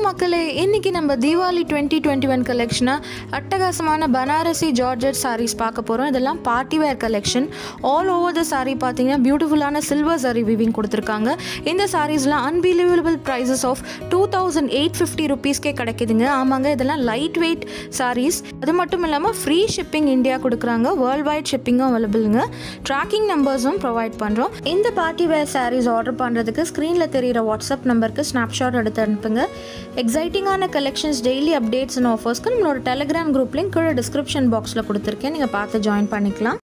மக்களே இன்னைக்கு நம்ம தீபாவளி டுவெண்ட்டி டுவெண்ட்டி ஒன் கலெக்ஷனாக அட்டகாசமான பனாரசி ஜார்ஜட் sarees பார்க்க போகிறோம் இதெல்லாம் party wear collection all over the saree பார்த்தீங்கன்னா பியூட்டிஃபுல்லான சில்வர் saree விவிங் கொடுத்துருக்காங்க இந்த சாரீஸ்லாம் unbelievable prices of two thousand eight fifty ருபீஸ்க்கே கிடைக்குதுங்க ஆமாங்க இதெல்லாம் லைட் வெயிட் sarees அது மட்டும் இல்லாமல் ஃப்ரீ ஷிப்பிங் இந்தியா கொடுக்குறாங்க வேர்ல்ட் வைட் ஷிப்பிங்கும் அவைலபிளுங்க ட்ராக்கிங் நம்பர்ஸும் ப்ரொவைட் பண்ணுறோம் இந்த பார்ட்டி வேர் sarees ஆர்டர் பண்ணுறதுக்கு ஸ்க்ரீனில் தெரியிற வாட்ஸ்அப் நம்பருக்கு ஸ்னாப்ஷாட் எடுத்து அனுப்புங்க எக்ஸைட்டிங்கான கலெக்ஷன்ஸ் டெய்லி அப்டேட்ஸ் அண்ட் ஆஃபர்ஸ்க்கு நம்மளோட டெலிகிராம் குரூப் லிங்க் கீழே டிஸ்கிரிப்ஷன் பாக்ஸில் கொடுத்துருக்கேன் நீங்கள் பார்த்து ஜாயின் பண்ணிக்கலாம்